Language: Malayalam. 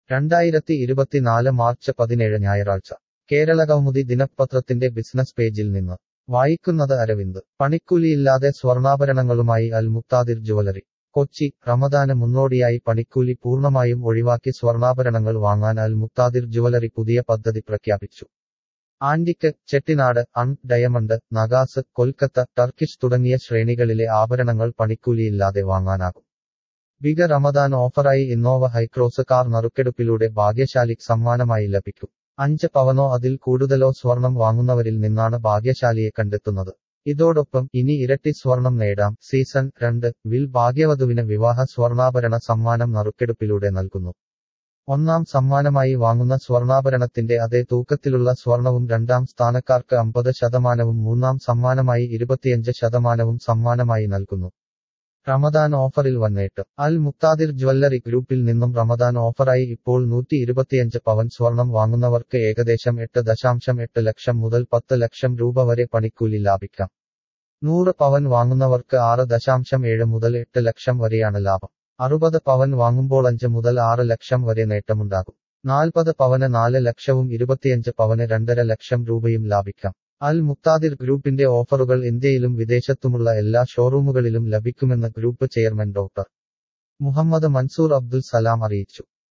രണ്ടായിരത്തി ഇരുപത്തിനാല് മാർച്ച് പതിനേഴ് ഞായറാഴ്ച കേരളകൗമുദി ദിനപത്രത്തിന്റെ ബിസിനസ് പേജിൽ നിന്ന് വായിക്കുന്നത് അരവിന്ദ് പണിക്കൂലിയില്ലാതെ സ്വർണ്ണാഭരണങ്ങളുമായി അൽ മുക്താദിർ ജുവലറി കൊച്ചി റമദാന് മുന്നോടിയായി പണിക്കൂലി പൂർണ്ണമായും ഒഴിവാക്കി സ്വർണ്ണാഭരണങ്ങൾ വാങ്ങാൻ അൽ മുക്താദിർ ജുവലറി പുതിയ പദ്ധതി പ്രഖ്യാപിച്ചു antique Chettinad un diamond Nagas Kolkata Turkish തുടങ്ങിയ ശ്രേണികളിലെ ആഭരണങ്ങൾ പണിക്കൂലിയില്ലാതെ വാങ്ങാനാകും ബിഗ റമദാൻ ഓഫറായി ഇന്നോവ ഹൈക്രോസ് കാർ നറുക്കെടുപ്പിലൂടെ ഭാഗ്യശാലിക്ക് സമ്മാനമായി ലഭിക്കും അഞ്ച് പവനോ അതിൽ കൂടുതലോ സ്വർണം വാങ്ങുന്നവരിൽ നിന്നാണ് ഭാഗ്യശാലിയെ കണ്ടെത്തുന്നത് ഇതോടൊപ്പം ഇനി ഇരട്ടി സ്വർണം നേടാം സീസൺ രണ്ട് വിൽ ഭാഗ്യവധുവിന് വിവാഹ സ്വർണ്ണാഭരണ സമ്മാനം നറുക്കെടുപ്പിലൂടെ നൽകുന്നു ഒന്നാം സമ്മാനമായി വാങ്ങുന്ന സ്വർണ്ണാഭരണത്തിന്റെ അതേ തൂക്കത്തിലുള്ള സ്വർണവും രണ്ടാം സ്ഥാനക്കാർക്ക് അമ്പത് ശതമാനവും മൂന്നാം സമ്മാനമായി ഇരുപത്തിയഞ്ച് ശതമാനവും സമ്മാനമായി നൽകുന്നു റമദാൻ ഓഫറിൽ വന്നേട്ട് അൽ മുക്താദിർ ജ്വല്ലറി ഗ്രൂപ്പിൽ നിന്നും റമദാൻ ഓഫറായി ഇപ്പോൾ നൂറ്റി ഇരുപത്തിയഞ്ച് പവൻ സ്വർണം വാങ്ങുന്നവർക്ക് ഏകദേശം എട്ട് ദശാംശം എട്ട് ലക്ഷം മുതൽ പത്ത് ലക്ഷം രൂപ വരെ പണിക്കൂലി ലാഭിക്കാം നൂറ് പവൻ വാങ്ങുന്നവർക്ക് ആറ് ദശാംശം ഏഴ് മുതൽ എട്ട് ലക്ഷം വരെയാണ് ലാഭം അറുപത് പവൻ വാങ്ങുമ്പോൾ അഞ്ച് മുതൽ ആറ് ലക്ഷം വരെ നേട്ടമുണ്ടാകും നാൽപ്പത് പവന് നാല് ലക്ഷവും ഇരുപത്തിയഞ്ച് പവന് രണ്ടര ലക്ഷം രൂപയും ലാഭിക്കാം അൽ മുക്താദിർ ഗ്രൂപ്പിന്റെ ഓഫറുകൾ ഇന്ത്യയിലും വിദേശത്തുമുള്ള എല്ലാ ഷോറൂമുകളിലും ലഭിക്കുമെന്ന് group chairman doctor Muhammad Mansoor Abdul Salam അറിയിച്ചു